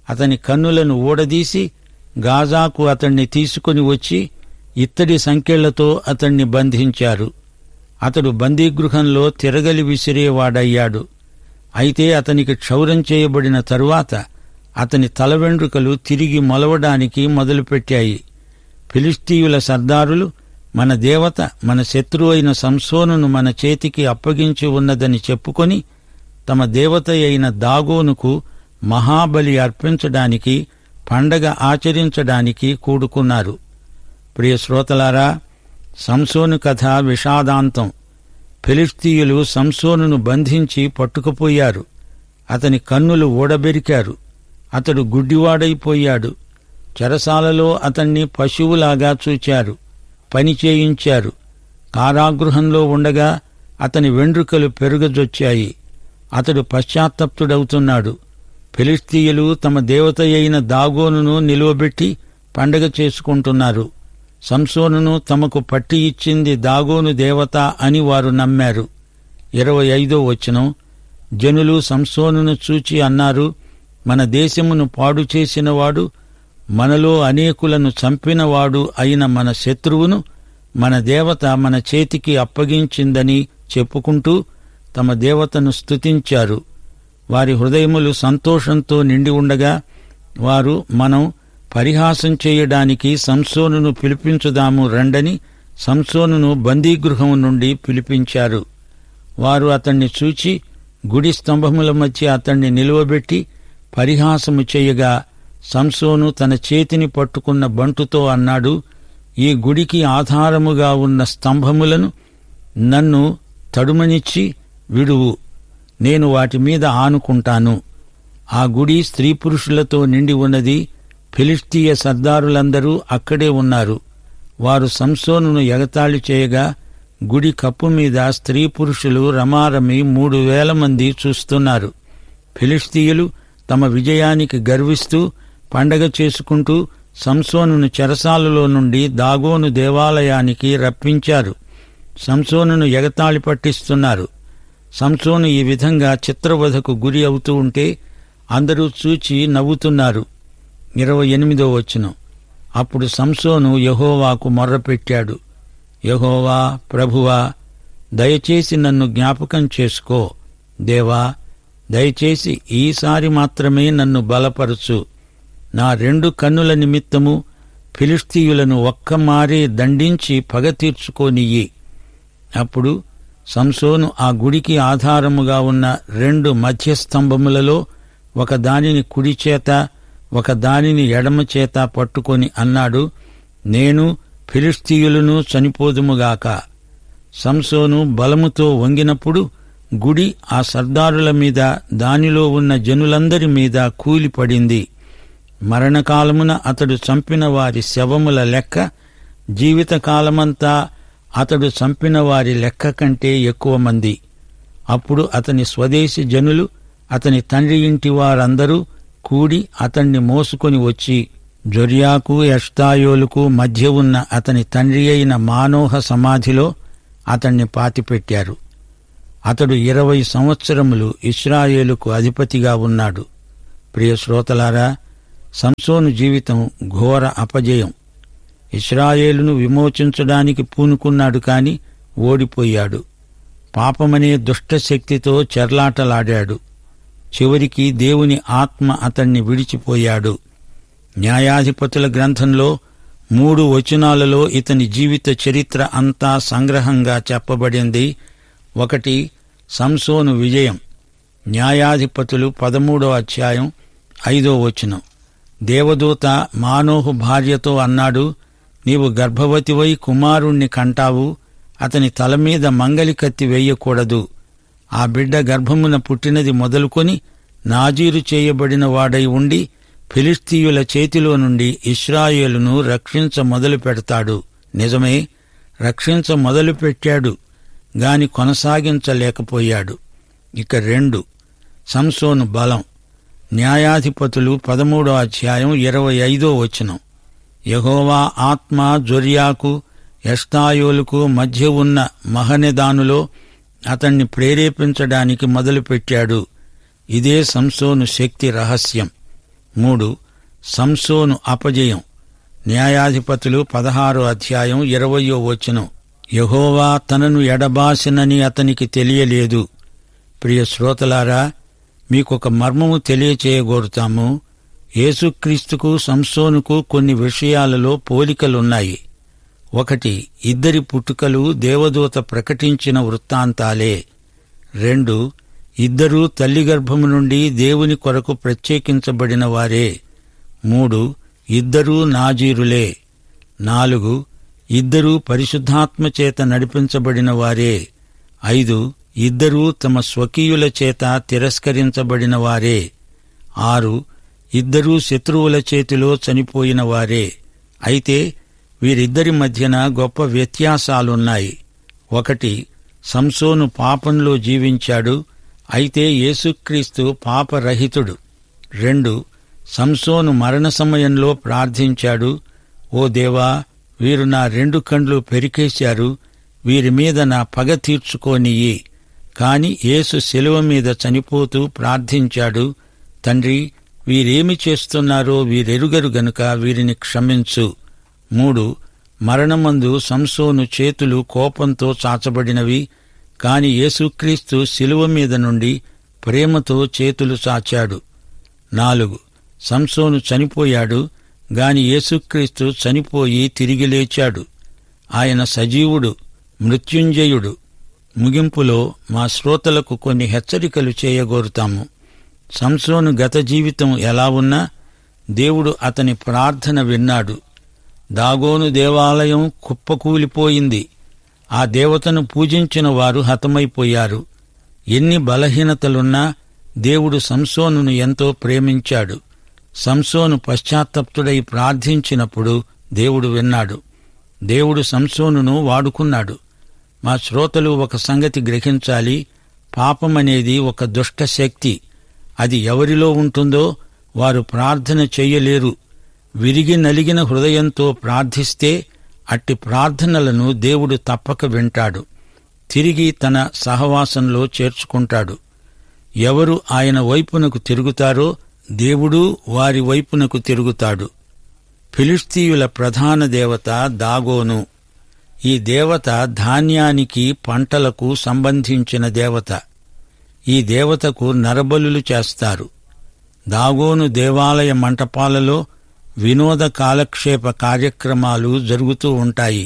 అతని కన్నులను ఊడదీసి గాజాకు అతణ్ణి తీసుకుని వచ్చి ఇత్తడి సంకెళ్లతో అతణ్ణి బంధించారు అతడు బందీగృహంలో తిరగలి విసిరేవాడయ్యాడు అయితే అతనికి క్షౌరం చేయబడిన తరువాత అతని తల వెండ్రుకలు తిరిగి మొలవడానికి మొదలుపెట్టాయి ఫిలిస్తీయుల సర్దారులు మన దేవత మన శత్రువు అయిన సంసోనును మన చేతికి అప్పగించి ఉన్నదని చెప్పుకొని తమ దేవత అయిన దాగోనుకు మహాబలి అర్పించడానికి పండగ ఆచరించడానికి కూడుకున్నారు ప్రియ శ్రోతలారా సంసోను కథ విషాదాంతం ఫిలిస్తీయులు సంసోనును బంధించి పట్టుకుపోయారు అతని కన్నులు ఊడబెరికారు అతడు గుడ్డివాడైపోయాడు చెరసాలలో అతన్ని పశువులాగా చూచారు పని చేయించారు కారాగృహంలో ఉండగా అతని వెండ్రుకలు పెరుగజొచ్చాయి అతడు పశ్చాత్తప్తుడవుతున్నాడు ఫిలిస్తీయులు తమ దేవత అయిన దాగోనును నిలువబెట్టి పండగ చేసుకుంటున్నారు సంసోనును తమకు పట్టి ఇచ్చింది దాగోను దేవత అని వారు నమ్మారు ఇరవై ఐదో వచనం జనులు సంసోనును చూచి అన్నారు మన దేశమును పాడు చేసినవాడు మనలో అనేకులను చంపినవాడు అయిన మన శత్రువును మన దేవత మన చేతికి అప్పగించిందని చెప్పుకుంటూ తమ దేవతను స్తుతించారు వారి హృదయములు సంతోషంతో నిండి ఉండగా వారు మనం పరిహాసం చేయడానికి సంసోనును పిలిపించుదాము రండని సంసోనును బందీగృహం నుండి పిలిపించారు వారు అతణ్ణి చూచి గుడి స్తంభముల మధ్య అతణ్ణి నిలువబెట్టి పరిహాసము చేయగా సంసోను తన చేతిని పట్టుకున్న బంటుతో అన్నాడు ఈ గుడికి ఆధారముగా ఉన్న స్తంభములను నన్ను తడుమనిచ్చి విడువు నేను వాటి మీద ఆనుకుంటాను ఆ గుడి స్త్రీ పురుషులతో నిండి ఉన్నది ఫిలిస్తీయ సర్దారులందరూ అక్కడే ఉన్నారు వారు సంసోనును ఎగతాళి చేయగా గుడి కప్పు మీద స్త్రీ పురుషులు రమారమి మూడు వేల మంది చూస్తున్నారు ఫిలిస్తీయులు తమ విజయానికి గర్విస్తూ పండగ చేసుకుంటూ సంసోనును చెరసాలలో నుండి దాగోను దేవాలయానికి రప్పించారు సంసోనును ఎగతాళి పట్టిస్తున్నారు సంసోను ఈ విధంగా చిత్రవధకు గురి అవుతూ ఉంటే అందరూ చూచి నవ్వుతున్నారు ఇరవై ఎనిమిదో వచనం అప్పుడు సంసోను యహోవాకు మొర్రపెట్టాడు యహోవా ప్రభువా దయచేసి నన్ను జ్ఞాపకం చేసుకో దేవా దయచేసి ఈసారి మాత్రమే నన్ను బలపరచు నా రెండు కన్నుల నిమిత్తము ఫిలిస్తీయులను ఒక్కమారే దండించి పగ తీర్చుకోనియ్యి అప్పుడు సంసోను ఆ గుడికి ఆధారముగా ఉన్న రెండు మధ్యస్తంభములలో ఒక దానిని కుడి చేత ఒక దానిని ఎడమ చేత పట్టుకొని అన్నాడు నేను ఫిలిస్తీయులను చనిపోదుముగాక సంసోను బలముతో వంగినప్పుడు గుడి ఆ సర్దారుల మీద దానిలో ఉన్న జనులందరి మీద కూలిపడింది మరణకాలమున అతడు చంపిన వారి శవముల లెక్క జీవితకాలమంతా అతడు చంపిన వారి లెక్క కంటే ఎక్కువ మంది అప్పుడు అతని స్వదేశీ జనులు అతని తండ్రి ఇంటి వారందరూ కూడి అతణ్ణి మోసుకొని వచ్చి జొర్యాకు ఎష్తాయోలుకు మధ్య ఉన్న అతని తండ్రి అయిన మానోహ సమాధిలో అతణ్ణి పాతిపెట్టారు అతడు ఇరవై సంవత్సరములు ఇస్రాయేలుకు అధిపతిగా ఉన్నాడు ప్రియ శ్రోతలారా సంసోను జీవితం ఘోర అపజయం ఇస్రాయేలును విమోచించడానికి పూనుకున్నాడు కాని ఓడిపోయాడు పాపమనే దుష్టశక్తితో చెర్లాటలాడాడు చివరికి దేవుని ఆత్మ అతణ్ణి విడిచిపోయాడు న్యాయాధిపతుల గ్రంథంలో మూడు వచనాలలో ఇతని జీవిత చరిత్ర అంతా సంగ్రహంగా చెప్పబడింది ఒకటి సంసోను విజయం న్యాయాధిపతులు పదమూడో అధ్యాయం ఐదో వచనం దేవదూత మానోహు భార్యతో అన్నాడు నీవు గర్భవతివై కుమారుణ్ణి కంటావు అతని తల మీద మంగలి కత్తి వేయకూడదు ఆ బిడ్డ గర్భమున పుట్టినది మొదలుకొని నాజీరు చేయబడిన వాడై ఉండి ఫిలిస్తీయుల చేతిలో నుండి ఇస్రాయేలును రక్షించ మొదలు పెడతాడు నిజమే రక్షించ మొదలు పెట్టాడు గాని కొనసాగించలేకపోయాడు ఇక రెండు సంసోను బలం న్యాయాధిపతులు పదమూడో అధ్యాయం ఇరవై ఐదో వచనం యహోవా ఆత్మ జొర్యాకు ఎస్తాయోలుకు మధ్య ఉన్న మహనెదానులో అతన్ని ప్రేరేపించడానికి మొదలుపెట్టాడు ఇదే సంసోను శక్తి రహస్యం మూడు సంసోను అపజయం న్యాయాధిపతులు పదహారో అధ్యాయం ఇరవయో వచనం యహోవా తనను ఎడబాసినని అతనికి తెలియలేదు ప్రియ శ్రోతలారా మీకొక మర్మము తెలియచేయగోరుతాము యేసుక్రీస్తుకు సంసోనుకు కొన్ని విషయాలలో పోలికలున్నాయి ఒకటి ఇద్దరి పుట్టుకలు దేవదూత ప్రకటించిన వృత్తాంతాలే రెండు ఇద్దరూ తల్లి గర్భము నుండి దేవుని కొరకు ప్రత్యేకించబడిన వారే మూడు ఇద్దరూ నాజీరులే నాలుగు ఇద్దరూ పరిశుద్ధాత్మ చేత నడిపించబడిన వారే ఐదు ఇద్దరూ తమ స్వకీయుల చేత తిరస్కరించబడిన వారే ఆరు ఇద్దరూ శత్రువుల చేతిలో చనిపోయిన వారే అయితే వీరిద్దరి మధ్యన గొప్ప వ్యత్యాసాలున్నాయి ఒకటి సంసోను పాపంలో జీవించాడు అయితే యేసుక్రీస్తు పాపరహితుడు రెండు సంసోను మరణ సమయంలో ప్రార్థించాడు ఓ దేవా వీరు నా రెండు కండ్లు పెరికేశారు వీరి మీద నా పగ తీర్చుకోనియ్యి కాని యేసు శిలువ మీద చనిపోతూ ప్రార్థించాడు తండ్రి వీరేమి చేస్తున్నారో వీరెరుగరు గనుక వీరిని క్షమించు మూడు మరణమందు సంసోను చేతులు కోపంతో చాచబడినవి కాని యేసుక్రీస్తు శిలువ మీద నుండి ప్రేమతో చేతులు చాచాడు నాలుగు సంసోను చనిపోయాడు గాని యేసుక్రీస్తు చనిపోయి తిరిగి లేచాడు ఆయన సజీవుడు మృత్యుంజయుడు ముగింపులో మా శ్రోతలకు కొన్ని హెచ్చరికలు చేయగోరుతాము సంసోను గత జీవితం ఎలా ఉన్నా దేవుడు అతని ప్రార్థన విన్నాడు దాగోను దేవాలయం కుప్పకూలిపోయింది ఆ దేవతను పూజించిన వారు హతమైపోయారు ఎన్ని బలహీనతలున్నా దేవుడు సంసోనును ఎంతో ప్రేమించాడు సంసోను పశ్చాత్తప్తుడై ప్రార్థించినప్పుడు దేవుడు విన్నాడు దేవుడు సంసోనును వాడుకున్నాడు మా శ్రోతలు ఒక సంగతి గ్రహించాలి పాపమనేది ఒక దుష్ట శక్తి అది ఎవరిలో ఉంటుందో వారు ప్రార్థన చెయ్యలేరు విరిగి నలిగిన హృదయంతో ప్రార్థిస్తే అట్టి ప్రార్థనలను దేవుడు తప్పక వింటాడు తిరిగి తన సహవాసంలో చేర్చుకుంటాడు ఎవరు ఆయన వైపునకు తిరుగుతారో దేవుడు వారి వైపునకు తిరుగుతాడు ఫిలిస్తీయుల ప్రధాన దేవత దాగోను ఈ దేవత ధాన్యానికి పంటలకు సంబంధించిన దేవత ఈ దేవతకు నరబలులు చేస్తారు దాగోను దేవాలయ మంటపాలలో వినోద కాలక్షేప కార్యక్రమాలు జరుగుతూ ఉంటాయి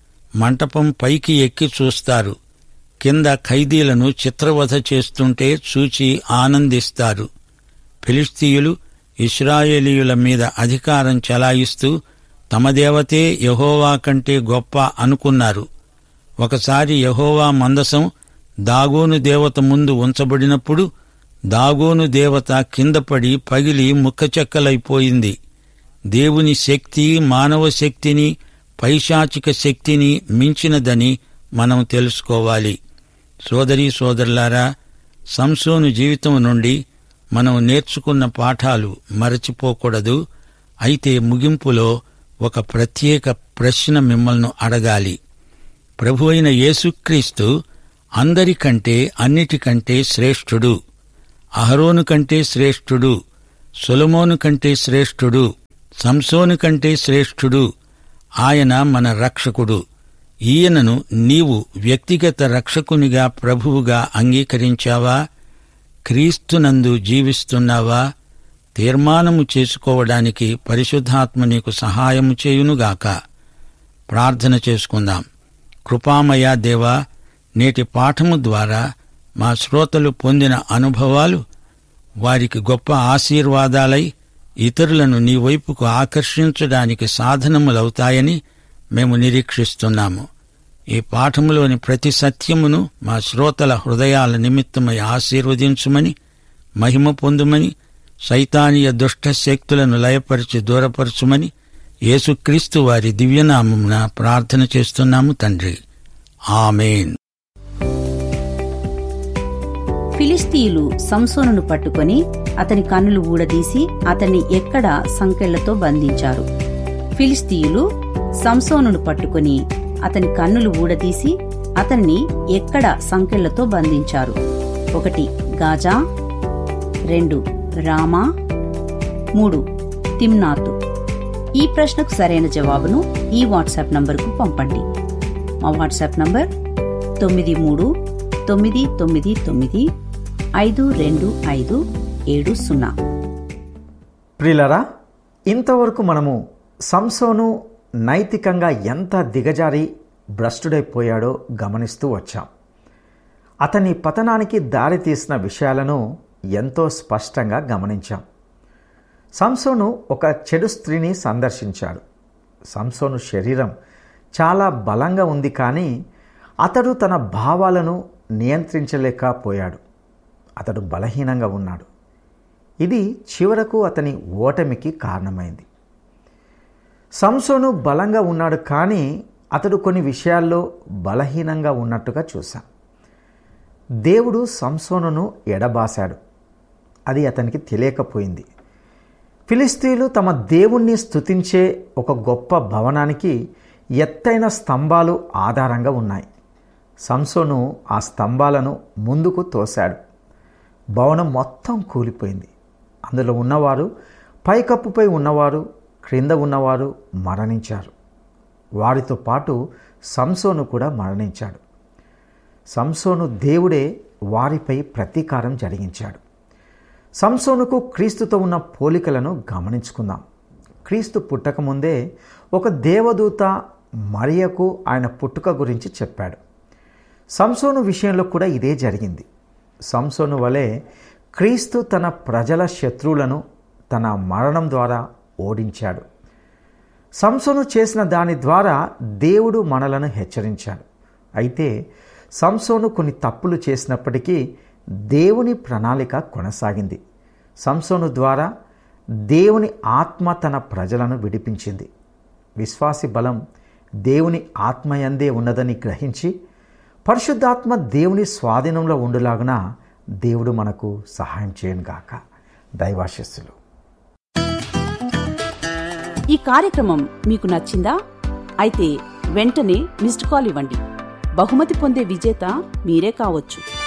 మంటపం పైకి ఎక్కి చూస్తారు కింద ఖైదీలను చిత్రవధ చేస్తుంటే చూచి ఆనందిస్తారు ఫిలిస్తీయులు ఇస్రాయేలీయుల మీద అధికారం చెలాయిస్తూ తమ దేవతే యహోవా కంటే గొప్ప అనుకున్నారు ఒకసారి యహోవా మందసం దాగోను దేవత ముందు ఉంచబడినప్పుడు దాగోను దేవత కిందపడి పగిలి ముక్కచెక్కలైపోయింది దేవుని శక్తి మానవ శక్తిని పైశాచిక శక్తిని మించినదని మనం తెలుసుకోవాలి సోదరీ సోదరులారా సంసోను జీవితం నుండి మనం నేర్చుకున్న పాఠాలు మరచిపోకూడదు అయితే ముగింపులో ఒక ప్రత్యేక ప్రశ్న మిమ్మల్ని అడగాలి ప్రభు అయిన యేసుక్రీస్తు అందరికంటే అన్నిటికంటే శ్రేష్ఠుడు అహరోను కంటే శ్రేష్ఠుడు సొలమోను కంటే శ్రేష్ఠుడు సంసోను కంటే శ్రేష్ఠుడు ఆయన మన రక్షకుడు ఈయనను నీవు వ్యక్తిగత రక్షకునిగా ప్రభువుగా అంగీకరించావా క్రీస్తునందు జీవిస్తున్నావా తీర్మానము చేసుకోవడానికి పరిశుద్ధాత్మ నీకు సహాయము చేయునుగాక ప్రార్థన చేసుకుందాం కృపామయ దేవా నేటి పాఠము ద్వారా మా శ్రోతలు పొందిన అనుభవాలు వారికి గొప్ప ఆశీర్వాదాలై ఇతరులను నీ వైపుకు ఆకర్షించడానికి సాధనములవుతాయని మేము నిరీక్షిస్తున్నాము ఈ పాఠములోని ప్రతి సత్యమును మా శ్రోతల హృదయాల నిమిత్తమై ఆశీర్వదించుమని మహిమ పొందుమని సైతానీయ దుష్ట శక్తులను లయపరిచి దూరపరచుమని యేసుక్రీస్తు వారి దివ్యనామమున ప్రార్థన చేస్తున్నాము తండ్రి ఆమెన్ ఫిలిస్తీయులు సంసోనును పట్టుకొని అతని కన్నులు ఊడదీసి అతన్ని ఎక్కడ సంకెళ్లతో బంధించారు ఫిలిస్తీయులు సంసోనును పట్టుకొని అతని కన్నులు ఊడదీసి అతన్ని ఎక్కడ సంకెళ్లతో బంధించారు ఒకటి గాజా రెండు రామా మూడు తిమ్నాతు ఈ ప్రశ్నకు సరైన జవాబును ఈ వాట్సాప్ నంబరుకు పంపండి మా వాట్సాప్ నంబర్ తొమ్మిది మూడు తొమ్మిది తొమ్మిది తొమ్మిది ఐదు రెండు ఐదు ఏడు సున్నా ప్రియులరా ఇంతవరకు మనము సంసోను నైతికంగా ఎంత దిగజారి భ్రష్టుడైపోయాడో గమనిస్తూ వచ్చాం అతని పతనానికి దారితీసిన విషయాలను ఎంతో స్పష్టంగా గమనించాం సంసోను ఒక చెడు స్త్రీని సందర్శించాడు సంసోను శరీరం చాలా బలంగా ఉంది కానీ అతడు తన భావాలను నియంత్రించలేకపోయాడు అతడు బలహీనంగా ఉన్నాడు ఇది చివరకు అతని ఓటమికి కారణమైంది సంసోను బలంగా ఉన్నాడు కానీ అతడు కొన్ని విషయాల్లో బలహీనంగా ఉన్నట్టుగా చూశాం దేవుడు సంసోనును ఎడబాశాడు అది అతనికి తెలియకపోయింది ఫిలిస్తీన్లు తమ దేవుణ్ణి స్తుతించే ఒక గొప్ప భవనానికి ఎత్తైన స్తంభాలు ఆధారంగా ఉన్నాయి సంసోను ఆ స్తంభాలను ముందుకు తోశాడు భవనం మొత్తం కూలిపోయింది అందులో ఉన్నవారు పైకప్పుపై ఉన్నవారు క్రింద ఉన్నవారు మరణించారు వారితో పాటు సంసోను కూడా మరణించాడు సంసోను దేవుడే వారిపై ప్రతీకారం జరిగించాడు సంసోనుకు క్రీస్తుతో ఉన్న పోలికలను గమనించుకుందాం క్రీస్తు పుట్టకముందే ఒక దేవదూత మరియకు ఆయన పుట్టుక గురించి చెప్పాడు సంసోను విషయంలో కూడా ఇదే జరిగింది సంసోను వలె క్రీస్తు తన ప్రజల శత్రువులను తన మరణం ద్వారా ఓడించాడు సంసోను చేసిన దాని ద్వారా దేవుడు మనలను హెచ్చరించాడు అయితే సంసోను కొన్ని తప్పులు చేసినప్పటికీ దేవుని ప్రణాళిక కొనసాగింది సంసోను ద్వారా దేవుని ఆత్మ తన ప్రజలను విడిపించింది విశ్వాసి బలం దేవుని ఆత్మయందే ఉన్నదని గ్రహించి పరిశుద్ధాత్మ దేవుని స్వాధీనంలో ఉండులాగున దేవుడు మనకు సహాయం చేయను గాక దైవాశస్సులు ఈ కార్యక్రమం మీకు నచ్చిందా అయితే వెంటనే మిస్డ్ కాల్ ఇవ్వండి బహుమతి పొందే విజేత మీరే కావచ్చు